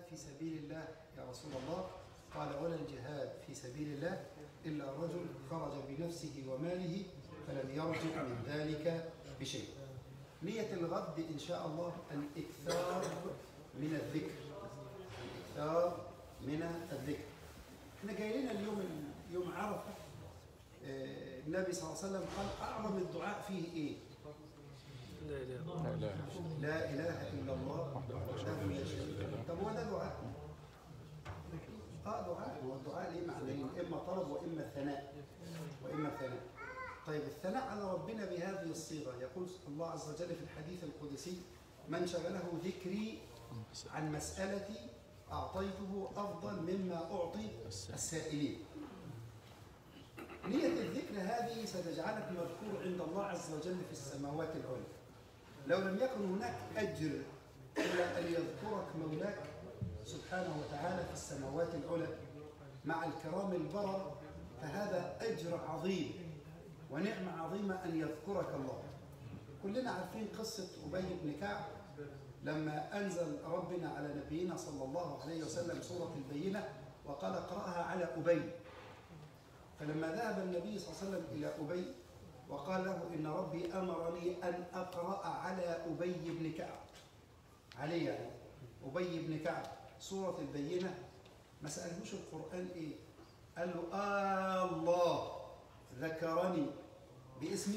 في سبيل الله يا رسول الله قال ولا الجهاد في سبيل الله إلا رجل خرج بنفسه وماله فلم يرجع من ذلك بشيء نية الغد إن شاء الله الإكثار من الذكر الإكثار من الذكر احنا جاي لنا اليوم يوم عرفة آه، النبي صلى الله عليه وسلم قال أعظم الدعاء فيه إيه؟ لا اله لا اله لا إله إلا الله وحده لا شريك له طب هو ده دعاء اه دعاء هو الدعاء ليه معنيين اما طلب واما ثناء واما ثناء طيب الثناء على ربنا بهذه الصيغه يقول الله عز وجل في الحديث القدسي من شغله ذكري عن مسألتي أعطيته أفضل مما أعطي السائلين نية الذكر هذه ستجعلك مذكور عند الله عز وجل في السماوات العلى لو لم يكن هناك أجر إلا أن يذكرك مولاك سبحانه وتعالى في السماوات العلى مع الكرام البرر فهذا أجر عظيم ونعمة عظيمة أن يذكرك الله كلنا عارفين قصة أبي بن كعب لما أنزل ربنا على نبينا صلى الله عليه وسلم سورة البينة وقال اقرأها على أبي فلما ذهب النبي صلى الله عليه وسلم إلى أبي وقال له إن ربي أمرني أن أقرأ على أبي بن كعب علي يعني أبي بن كعب سورة البينة ما سألهوش القرآن إيه قال له آه الله ذكرني باسمي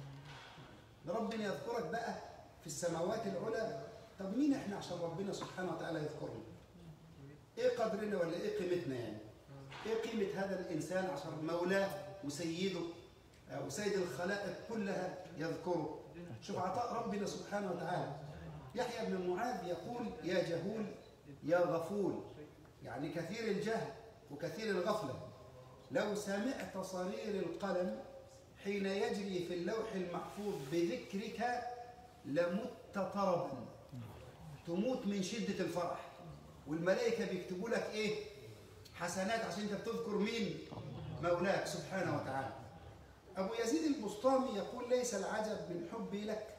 ده ربنا يذكرك بقى في السماوات العلى طب مين احنا عشان ربنا سبحانه وتعالى يذكرنا ايه قدرنا ولا ايه قيمتنا يعني ايه قيمة هذا الانسان عشان مولاه وسيده آه، وسيد الخلائق كلها يذكره شوف عطاء ربنا سبحانه وتعالى يحيى بن معاذ يقول يا جهول يا غفول يعني كثير الجهل وكثير الغفلة لو سمعت صرير القلم حين يجري في اللوح المحفوظ بذكرك لمت طربا تموت من شدة الفرح والملائكة بيكتبوا لك ايه حسنات عشان انت بتذكر مين مولاك سبحانه وتعالى أبو يزيد البسطامي يقول ليس العجب من حبي لك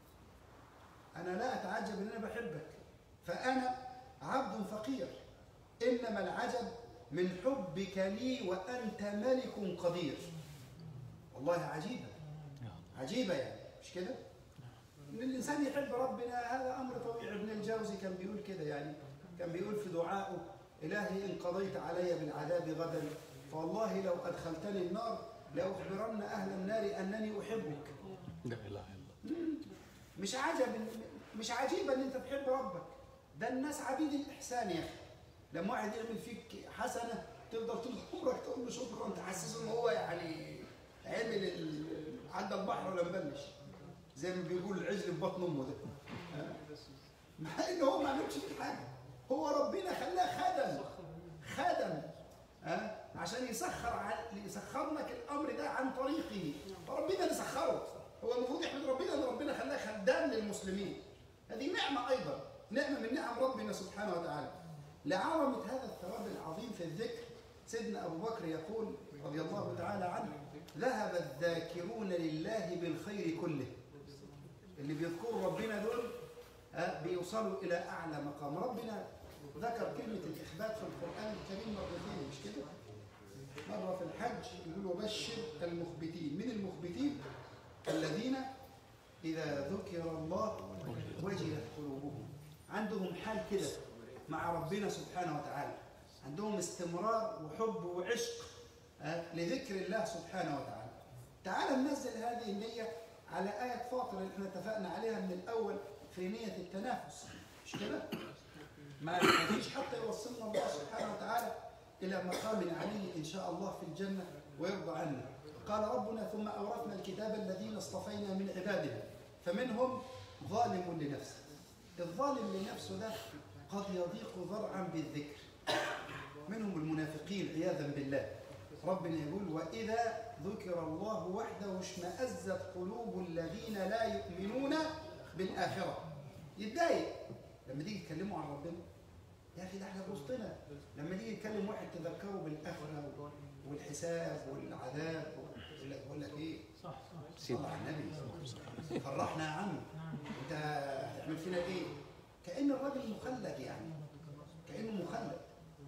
أنا لا أتعجب أن أنا بحبك فأنا عبد فقير إنما العجب من حبك لي وأنت ملك قدير والله عجيبة عجيبة يعني مش كده؟ إن الإنسان يحب ربنا هذا أمر طبيعي ابن الجوزي كان بيقول كده يعني كان بيقول في دعائه إلهي إن قضيت علي بالعذاب غدا فوالله لو أدخلتني النار لأخبرن أهل النار أنني أحبك لا اله الا الله مش عجب مش عجيب ان انت تحب ربك ده الناس عبيد الاحسان يا اخي لما واحد يعمل فيك حسنه تفضل طول عمرك تقول له شكرا تحسسه ان هو يعني عمل ال- عدى البحر ولا مبلش زي ما بيقول العجل في بطن امه ده ها؟ مع ان هو ما عملش فيك حاجه هو ربنا خلاه خدم خدم ها عشان يسخر ع- يسخر لك الامر ده عن طريقه فربنا اللي سخره هو المفروض يحمد ربنا ان ربنا خلاه خدام للمسلمين هذه نعمه ايضا نعمه من نعم ربنا سبحانه وتعالى لعظمه هذا الثواب العظيم في الذكر سيدنا ابو بكر يقول رضي الله تعالى عنه ذهب الذاكرون لله بالخير كله اللي بيذكروا ربنا دول ها، بيوصلوا الى اعلى مقام ربنا ذكر كلمه الاخبات في القران الكريم مرتين مش كده مره في الحج يقول وبشر المخبتين من المخبتين الذين اذا ذكر الله وجلت قلوبهم عندهم حال كده مع ربنا سبحانه وتعالى عندهم استمرار وحب وعشق ها، لذكر الله سبحانه وتعالى تعال ننزل هذه النية على آية فاطر اللي احنا اتفقنا عليها من الأول في نية التنافس مش كده؟ ما فيش حتى يوصلنا الله سبحانه وتعالى إلى مقام علي إن شاء الله في الجنة ويرضى عنا قال ربنا ثم أورثنا الكتاب الذين اصطفينا من عبادنا فمنهم ظالم لنفسه الظالم لنفسه ده قد يضيق ذرعا بالذكر منهم المنافقين عياذا بالله ربنا يقول وإذا ذكر الله وحده اشمأزت قلوب الذين لا يؤمنون بالآخرة يتضايق لما تيجي تكلموا عن ربنا يا أخي ده احنا في وسطنا لما تيجي تكلم واحد تذكره بالآخرة والحساب والعذاب يقول لك يقول لك إيه؟ صح صح صلى على النبي فرحنا يا عم انت هتعمل فينا ايه؟ كأن الراجل مخلد يعني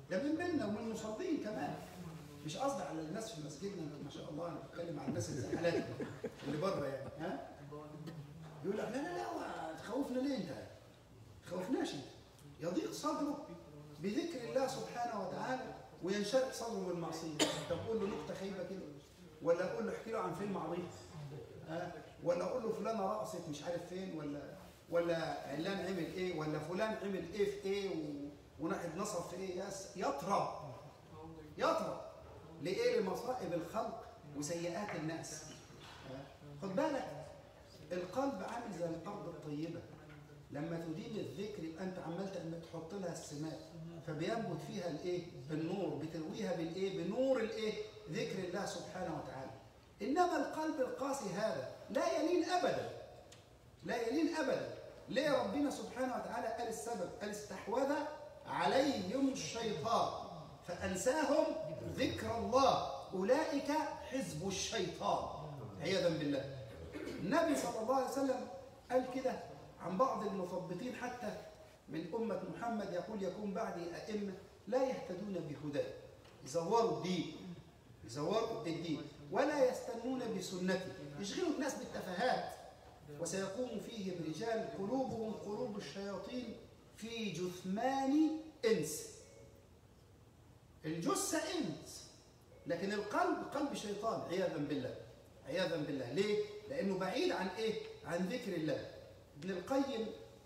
ده من بيننا ومن المصلين كمان مش قصدي على الناس في مسجدنا ما شاء الله انا بتكلم على الناس اللي زي حالاتنا اللي بره يعني ها يقول لك لا لا لا هو تخوفنا ليه انت؟ تخوفناش انت يضيق صدره بذكر الله سبحانه وتعالى وينشرح صدره بالمعصيه طب قول له نكته خايبه كده ولا اقول له احكي له عن فيلم عظيم ها ولا اقول له فلانه رقصت مش عارف فين ولا ولا علان عمل ايه ولا فلان عمل ايه في ايه و... وناحد نصر في ايه يس يطرب يطرب لايه لمصائب الخلق وسيئات الناس ها؟ خد بالك القلب عامل زي الارض الطيبه لما تدين الذكر يبقى انت عمال تعمل- تحط لها السمات فبينبت فيها الايه النور بترويها بالايه بنور الايه ذكر الله سبحانه وتعالى انما القلب القاسي هذا لا يلين ابدا لا يلين ابدا ليه ربنا سبحانه وتعالى قال السبب قال استحوذ عليهم الشيطان فانساهم ذكر الله اولئك حزب الشيطان عياذا بالله النبي صلى الله عليه وسلم قال كده عن بعض المثبطين حتى من أمة محمد يقول يكون بعدي أئمة لا يهتدون بهداه يزوروا الدين يزوروا الدين ولا يستنون بسنته يشغلوا الناس بالتفاهات وسيقوم فيهم رجال قلوبهم قلوب الشياطين في جثمان إنس الجثة إنس لكن القلب قلب شيطان عياذا بالله عياذا بالله ليه؟ لأنه بعيد عن إيه؟ عن ذكر الله ابن القيم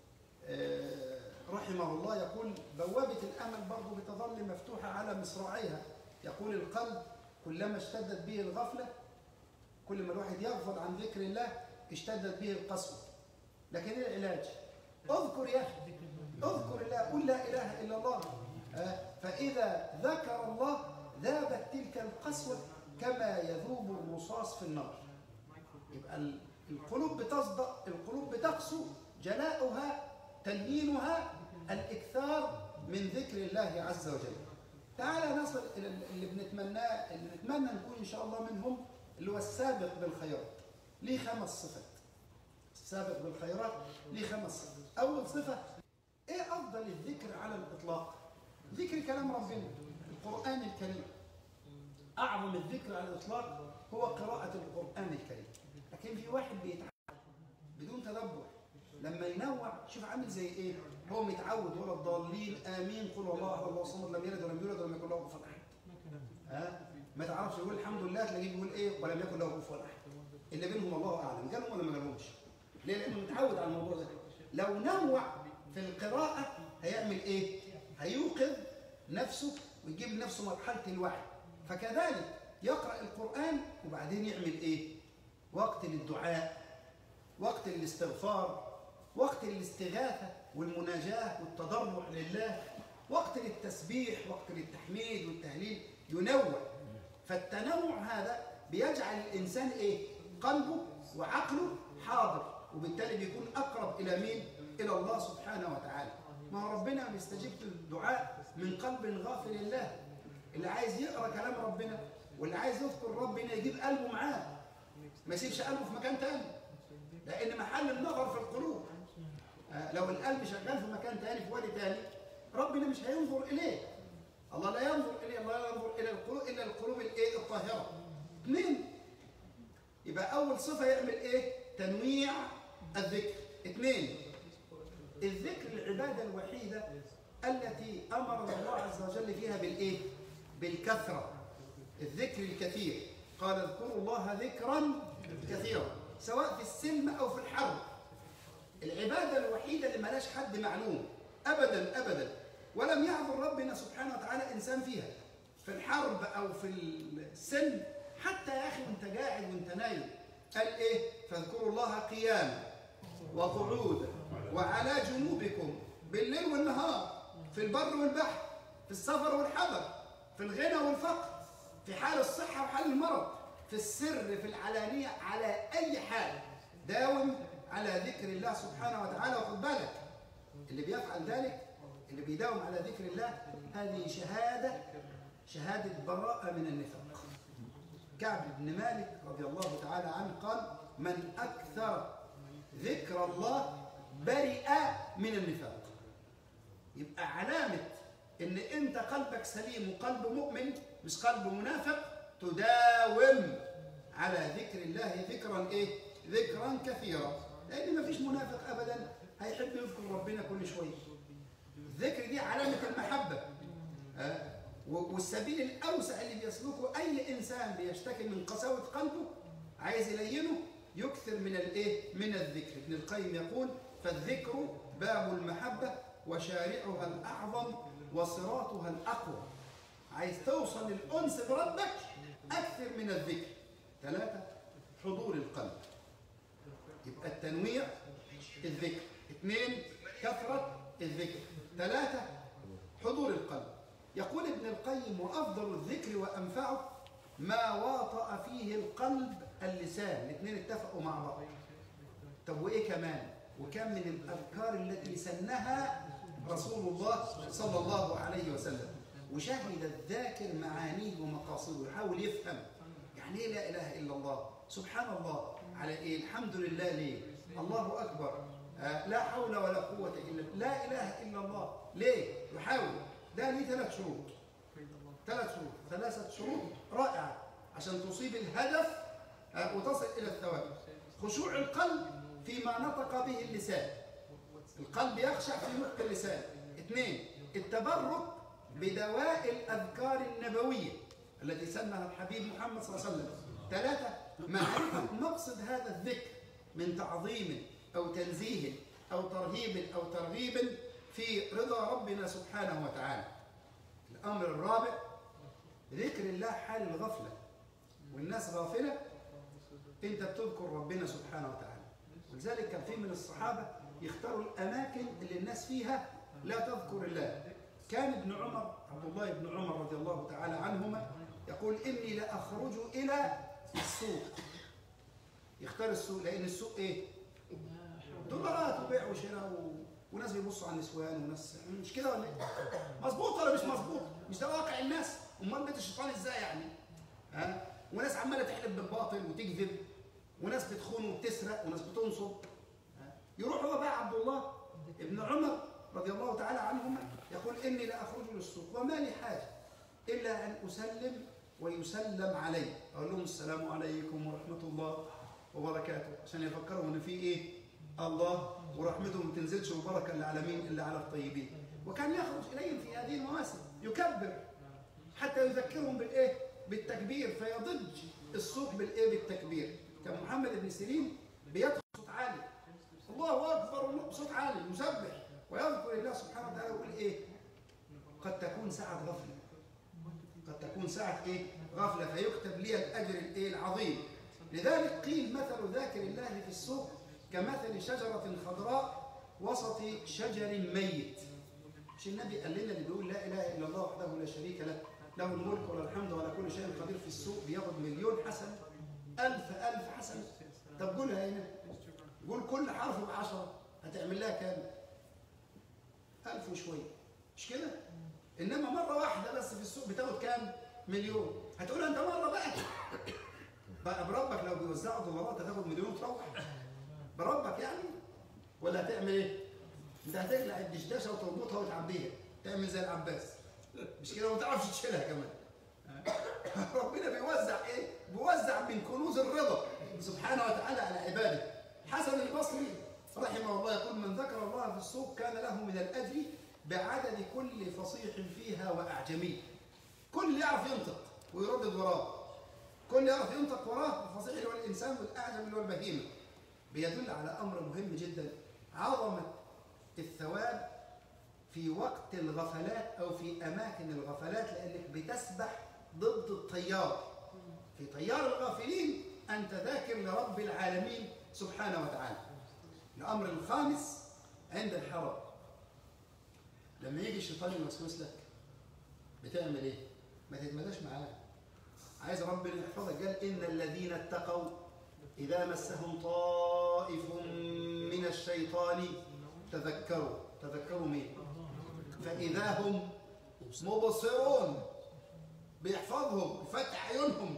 آه، رحمه الله يقول بوابة الأمل برضه بتظل مفتوحة على مصراعيها يقول القلب كلما اشتدت به الغفلة كل ما الواحد يغفل عن ذكر الله اشتدت به القسوة لكن ايه العلاج؟ اذكر يا أخي اذكر الله قل لا إله إلا الله آه، فإذا ذكر الله ذابت تلك القسوة كما يذوب الرصاص في النار يبقى ال- القلوب بتصدأ القلوب بتقسو جلاؤها تليينها الإكثار من ذكر الله عز وجل تعالى نصل إلى اللي بنتمناه اللي نتمنى نكون إن شاء الله منهم اللي هو السابق بالخيرات ليه خمس صفات السابق بالخيرات ليه خمس صفات أول صفة إيه أفضل الذكر على الإطلاق ذكر كلام ربنا القرآن الكريم أعظم الذكر على الإطلاق هو قراءة القرآن الكريم لكن في واحد بيتعب بدون تدبر لما ينوع شوف عامل زي ايه هو متعود ولا الضالين امين قل والله احد الله صمد لم يلد ولم يولد ولم يكن له كفوا احد ها ما تعرفش يقول الحمد لله تلاقيه بيقول ايه ولم يكن له كفوا احد اللي بينهم الله اعلم جالهم ولا ما جالهمش ليه لانه متعود على الموضوع ده لو نوع في القراءه هيعمل ايه هيوقظ نفسه ويجيب لنفسه مرحله الوعي فكذلك يقرا القران وبعدين يعمل ايه وقت للدعاء وقت الاستغفار وقت الاستغاثة والمناجاة والتضرع لله وقت للتسبيح وقت للتحميد والتهليل ينوع فالتنوع هذا بيجعل الإنسان إيه؟ قلبه وعقله حاضر وبالتالي بيكون أقرب إلى مين؟ إلى الله سبحانه وتعالى ما هو ربنا بيستجيب الدعاء من قلب غافل الله اللي عايز يقرأ كلام ربنا واللي عايز يذكر ربنا يجيب قلبه معاه ما يسيبش قلبه في مكان تاني لان محل النظر في القلوب آه، لو القلب شغال في مكان تاني في وادي تاني ربنا مش هينظر اليه الله لا ينظر اليه الله لا ينظر الى القلوب الا القلوب الايه الطاهره اثنين يبقى اول صفه يعمل ايه تنويع الذكر اثنين الذكر العباده الوحيده التي امر الله عز وجل فيها بالايه بالكثره الذكر الكثير قال اذكروا الله ذكرا كثيرا سواء في السلم او في الحرب العباده الوحيده اللي ملاش حد معلوم ابدا ابدا ولم يعذر ربنا سبحانه وتعالى انسان فيها في الحرب او في السلم حتى يا اخي وانت قاعد وانت نايم قال ايه فاذكروا الله قياما وقعودا وعلى جنوبكم بالليل والنهار في البر والبحر في السفر والحضر في الغنى والفقر في حال الصحة وحال المرض في السر في العلانية على أي حال داوم على ذكر الله سبحانه وتعالى وخد بالك اللي بيفعل ذلك اللي بيداوم على ذكر الله هذه شهادة شهادة براءة من النفاق كعب بن مالك رضي الله تعالى عنه قال من أكثر ذكر الله برئ من النفاق يبقى علامة ان انت قلبك سليم وقلب مؤمن مش قلب منافق تداوم على ذكر الله ذكرا ايه ذكرا كثيرا لان مفيش منافق ابدا هيحب يذكر ربنا كل شويه الذكر دي علامه المحبه آه، و- والسبيل الاوسع اللي بيسلكه اي انسان بيشتكي من قساوه قلبه عايز يلينه يكثر من الايه من الذكر ابن القيم يقول فالذكر باب المحبه وشارعها الاعظم وصراطها الاقوى عايز توصل للانس بربك اكثر من الذكر ثلاثه حضور القلب يبقى التنويع الذكر اثنين كثرة الذكر ثلاثة حضور القلب يقول ابن القيم وأفضل الذكر وأنفعه ما واطأ فيه القلب اللسان الاثنين اتفقوا مع بعض طب وإيه كمان وكم من الأذكار التي سنها رسول الله صلى الله عليه وسلم وشهد الذاكر معانيه ومقاصده يحاول يفهم يعني ايه لا اله الا الله سبحان الله على ايه الحمد لله ليه الله اكبر آه لا حول ولا قوه الا لا اله الا الله ليه يحاول ده ليه ثلاث شروط ثلاث شروط ثلاثه شروط رائعه عشان تصيب الهدف آه وتصل الى الثواب خشوع القلب فيما نطق به اللسان القلب يخشع في نطق اللسان اثنين التبرك بدواء الأذكار النبوية التي سنها الحبيب محمد صلى الله عليه وسلم ثلاثة معرفة مقصد هذا الذكر من تعظيم أو تنزيه أو ترهيب أو ترغيب في رضا ربنا سبحانه وتعالى الأمر الرابع ذكر الله حال الغفلة والناس غافلة أنت بتذكر ربنا سبحانه وتعالى ولذلك كان في من الصحابة يختاروا الأماكن اللي الناس فيها لا تذكر الله كان ابن عمر عبد الله بن عمر رضي الله تعالى عنهما يقول إني لأخرج إلى السوق يختار السوق لأن السوق إيه؟ دولارات وبيع وشراء و... وناس بيبصوا على النسوان وناس مش كده ولا ايه؟ مظبوط ولا مش مظبوط؟ مش ده واقع الناس؟ امال بيت الشيطان ازاي يعني؟ ها؟ وناس عماله تحلف بالباطل وتكذب وناس بتخون وبتسرق وناس بتنصب ها؟ يروح هو بقى عبد الله ابن عمر رضي الله تعالى عنهما يقول اني لاخرج للسوق وما لي حاجه الا ان اسلم ويسلم علي اقول لهم السلام عليكم ورحمه الله وبركاته عشان يفكروا ان في ايه الله ورحمته ما تنزلش وبركه للعالمين الا على الطيبين وكان يخرج اليهم في هذه المواسم يكبر حتى يذكرهم بالايه بالتكبير فيضج الصوت بالايه بالتكبير كان محمد بن سيرين بيدخل صوت عالي الله اكبر الله بصوت عالي يسبح ويذكر الله سبحانه وتعالى ويقول ايه قد تكون ساعه غفله قد تكون ساعه ايه غفله فيكتب لي الاجر الايه العظيم لذلك قيل مثل ذاكر الله في السوق كمثل شجرة خضراء وسط شجر ميت مش النبي قال لنا اللي بيقول لا إله إلا الله وحده لا شريك له له الملك وله الحمد ولا كل شيء قدير في السوق بياخد مليون حسنة ألف ألف حسنة طب قولها هنا قول كل حرف بعشرة هتعمل لها كام؟ ألف وشوية مش كده؟ إنما مرة واحدة بس في السوق بتاخد كام؟ مليون هتقولها أنت مرة بقى بقى بربك لو بيوزعوا دولارات هتاخد مليون تروح بربك يعني ولا هتعمل ايه؟ انت هتقلع الدشداشه وتربطها وتعبيها تعمل زي العباس مش كده وما تعرفش تشيلها كمان ربنا بيوزع ايه؟ بيوزع من كنوز الرضا سبحانه وتعالى على عباده حسن البصري رحمه الله يقول من ذكر الله في السوق كان له من الاجر بعدد كل فصيح فيها واعجمي كل يعرف ينطق ويردد وراه كل يعرف ينطق وراه الفصيح اللي هو الانسان والاعجم اللي هو البهيمه بيدل على امر مهم جدا عظمه الثواب في وقت الغفلات او في اماكن الغفلات لانك بتسبح ضد التيار في تيار الغافلين انت ذاكر لرب العالمين سبحانه وتعالى الامر الخامس عند الحرم لما يجي الشيطان يوسوس لك بتعمل ايه ما تتمداش معاه عايز ربنا يحفظك قال ان الذين اتقوا إذا مسهم طائف من الشيطان تذكروا تذكروا مين فإذا هم مبصرون بيحفظهم بفتح عيونهم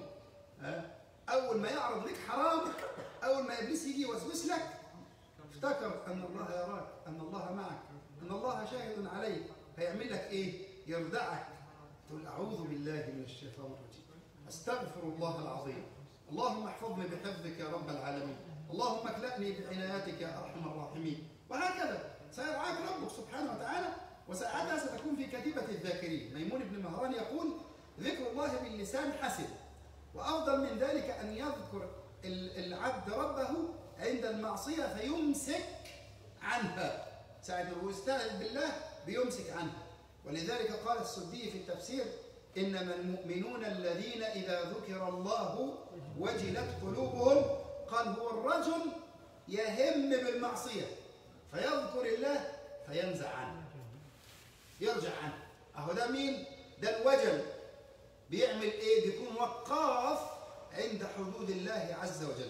أول ما يعرض لك حرام أول ما إبليس يجي يوسوس لك افتكر أن الله يراك أن الله معك أن الله شاهد عليك هيعمل لك إيه يردعك تقول أعوذ بالله من الشيطان الرجيم أستغفر الله العظيم اللهم احفظني بحفظك يا رب العالمين اللهم اكلأني بعنايتك يا أرحم الراحمين وهكذا سيرعاك ربك سبحانه وتعالى وساعتها ستكون في كتيبة الذاكرين ميمون بن مهران يقول ذكر الله باللسان حسن وأفضل من ذلك أن يذكر ال- العبد ربه عند المعصية فيمسك عنها ساعة ما هو يستعذ بالله بيمسك عنها ولذلك قال السدي في التفسير إنما المؤمنون الذين إذا ذكر الله وجلت قلوبهم قال هو الرجل يهم بالمعصية فيذكر الله فينزع عنه يرجع عنه أهو ده مين؟ ده الوجل بيعمل إيه؟ بيكون وقاف عند حدود الله عز وجل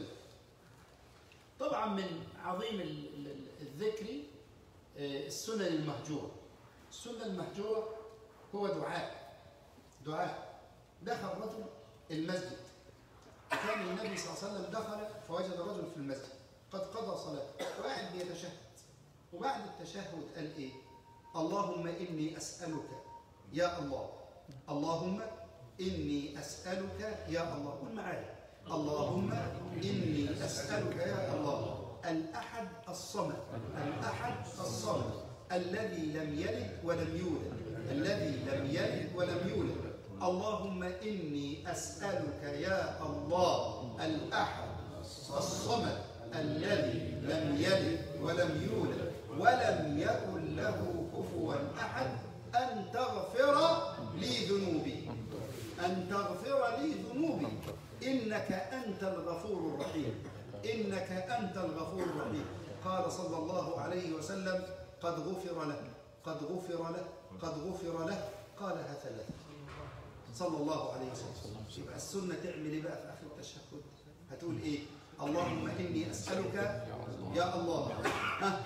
طبعا من عظيم ال- ال- الذكر آه، السنن المهجورة السنة المهجورة هو دعاء دعاء دخل رجل المسجد كان النبي صلى الله عليه وسلم دخل فوجد رجل في المسجد قد قضى صلاته وقاعد بيتشهد وبعد التشهد قال ايه اللهم اني اسالك يا الله اللهم اني اسالك يا الله قول معايا اللهم اني اسالك يا الله الاحد الصمد الاحد الصمد الذي لم يلد ولم يولد الذي لم يلد ولم يولد اللهم اني اسالك يا الله الاحد الصمد الذي لم يلد ولم يولد ولم يكن له كفوا احد ان تغفر لي ذنوبي ان تغفر لي ذنوبي انك انت الغفور الرحيم انك انت الغفور الرحيم قال صلى الله عليه وسلم قد غفر له قد غفر له قد غفر له قالها ثلاثه صلى الله عليه وسلم يبقى السنه تعمل ايه بقى في اخر التشهد هتقول ايه اللهم اني اسالك يا الله ها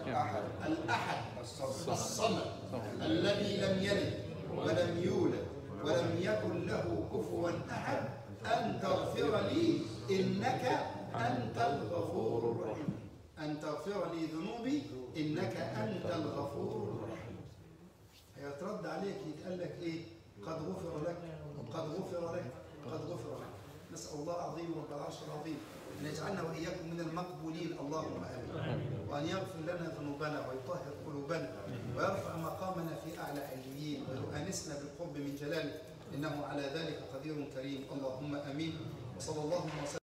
الاحد الصمد الذي لم يلد ولم يولد ولم يكن له كفوا احد ان تغفر لي انك انت الغفور الرحيم ان تغفر لي ذنوبي انك انت الغفور الرحيم هيترد عليك يتقال لك ايه قد غفر لك قد غفر لك قد غفر لك نسال الله العظيم رب العرش العظيم ان يجعلنا واياكم من المقبولين اللهم امين وان يغفر لنا ذنوبنا ويطهر قلوبنا ويرفع مقامنا في اعلى عليين ويؤانسنا بالقرب من جلاله انه على ذلك قدير كريم اللهم امين وصلى الله وسلم